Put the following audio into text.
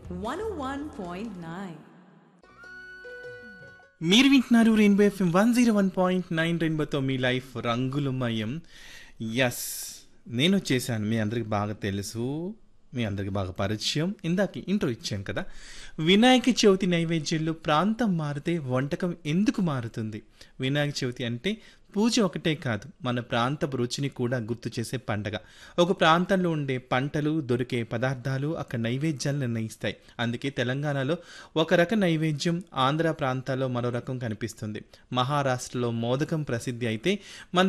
101.9. మీరు వింటున్నారు rainbow FM one zero one point nine రెయిన్బోతో మీ లైఫ్ రంగులమయం ఎస్ నేను వచ్చేసాను మీ అందరికి బాగా తెలుసు మీ అందరికి బాగా పరిచయం ఇందాక ఇంట్రో ఇచ్చాను కదా వినాయక చవితి నైవేద్యంలో ప్రాంతం మారితే వంటకం ఎందుకు మారుతుంది వినాయక చవితి అంటే పూజ ఒకటే కాదు మన ప్రాంతపు రుచిని కూడా గుర్తు చేసే పండగ ఒక ప్రాంతంలో ఉండే పంటలు దొరికే పదార్థాలు అక్కడ నైవేద్యాలు నిర్ణయిస్తాయి అందుకే తెలంగాణలో ఒక రకం నైవేద్యం ఆంధ్ర ప్రాంతాల్లో మరో రకం కనిపిస్తుంది మహారాష్ట్రలో మోదకం ప్రసిద్ధి అయితే మన